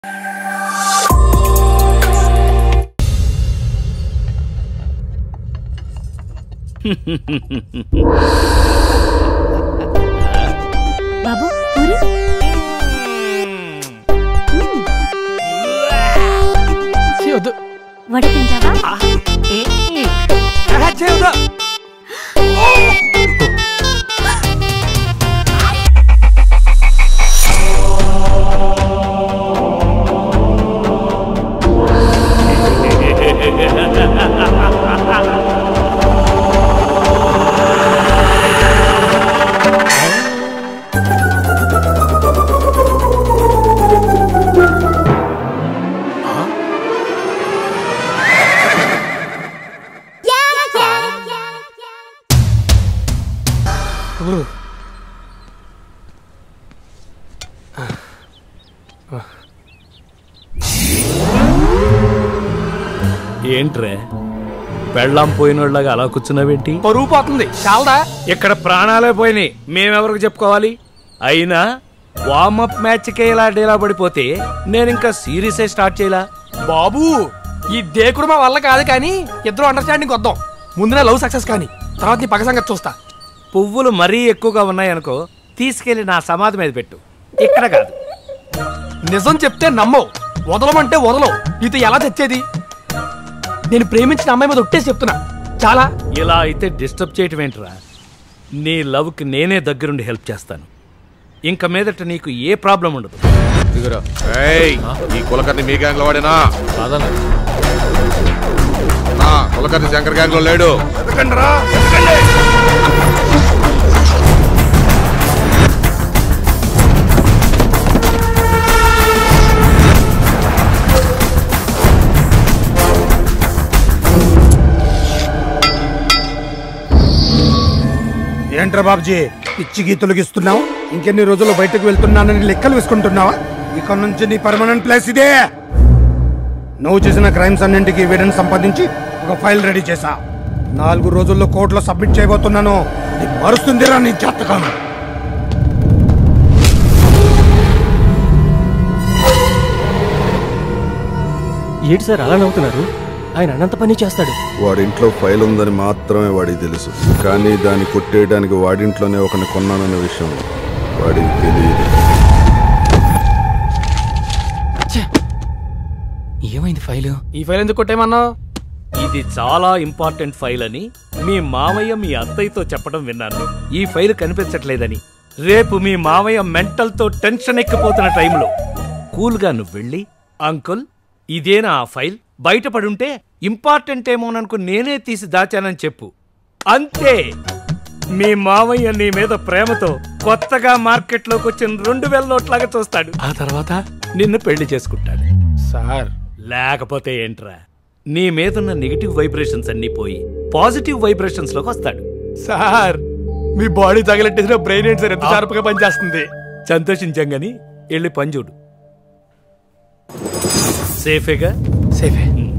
బాబు పూరి వద్దు వడ తింటావా ఏంట్రే పెళ్ళాం పోయినోళ్ళగా అలా కూర్చున్నావేంటి పరువు పోతుంది చాలదా ఇక్కడ ప్రాణాలే పోయినాయి మేమెవరికి చెప్పుకోవాలి అయినా వార్మప్ మ్యాచ్కే ఇలా డీలా పడిపోతే నేను ఇంకా సిరీసే స్టార్ట్ చేయలా బాబు ఈ దేకుడు మా వల్ల కాదు కానీ ఇద్దరు అండర్స్టాండింగ్ వద్దాం ముందు నా లవ్ సక్సెస్ కానీ తర్వాత నీ పక్క సంగతి చూస్తా పువ్వులు మరీ ఎక్కువగా ఉన్నాయనుకో తీసుకెళ్లి నా సమాధి మీద పెట్టు ఇక్కడ కాదు నిజం చెప్తే నమ్మవు వదలమంటే వదలవు నీతో ఎలా తెచ్చేది నేను ప్రేమించిన అమ్మాయి మీద ఒట్టేసి చెప్తున్నా చాలా ఇలా అయితే డిస్టర్బ్ చేయటం ఏంట్రా నీ లవ్కి నేనే దగ్గరుండి హెల్ప్ చేస్తాను ఇంక మీదట నీకు ఏ ప్రాబ్లం ఉండదు ఏయ్, ఈ కులకర్ణి మీ గ్యాంగ్ లో వాడేనా నా కులకర్ణి శంకర్ గ్యాంగ్ లో లేడు ఏంట్రా బాబుజీ పిచ్చి గీతలు గీస్తున్నావు ఇంకెన్ని రోజులు బయటకు వెళ్తున్నానని లెక్కలు వేసుకుంటున్నావా ఇక నుంచి నీ పర్మనెంట్ ప్లేస్ ఇదే నువ్వు చేసిన క్రైమ్స్ అన్నింటికి ఎవిడెన్స్ సంపాదించి ఒక ఫైల్ రెడీ చేశా నాలుగు రోజుల్లో కోర్టులో సబ్మిట్ చేయబోతున్నాను ఇది మరుస్తుందిరా నీ జాతకం ఏంటి సార్ అలా నవ్వుతున్నారు ఆయన అనంత పని చేస్తాడు వాడింట్లో ఫైల్ ఉందని మాత్రమే వాడికి తెలుసు కానీ దాన్ని కొట్టేయడానికి వాడింట్లోనే ఒకని కొన్నానన్న విషయం వాడికి తెలియదు ఏమైంది ఫైలు ఈ ఫైల్ ఎందుకు కొట్టేమన్నావు ఇది చాలా ఇంపార్టెంట్ ఫైల్ అని మీ మామయ్య మీ అత్తయ్యతో చెప్పడం విన్నాను ఈ ఫైల్ కనిపించట్లేదని రేపు మీ మామయ్య మెంటల్ తో టెన్షన్ ఎక్కిపోతున్న టైంలో కూల్ గా నువ్వు వెళ్ళి అంకుల్ ఇదేనా ఆ ఫైల్ బయటపడుంటే ఇంపార్టెంట్ ఏమోననుకు నేనే తీసి దాచానని చెప్పు అంతే మీ మామయ్య నీ మీద ప్రేమతో కొత్తగా మార్కెట్లోకి వచ్చిన రెండు వేల నోట్లాగా చూస్తాడు ఆ తర్వాత నిన్ను పెళ్లి చేసుకుంటాడు సార్ లేకపోతే ఏంట్రా నీ మీదున్న నెగిటివ్ వైబ్రేషన్స్ అన్నీ పోయి పాజిటివ్ వైబ్రేషన్స్ లోకి వస్తాడు సార్ మీ బాడీ తగలెట్టేసిన బ్రెయిన్ ఏంటి సార్ ఎంత షార్ప్ గా పనిచేస్తుంది సంతోషించాం గాని వెళ్ళి పని చూడు సేఫేగా సేఫే ఉమ్.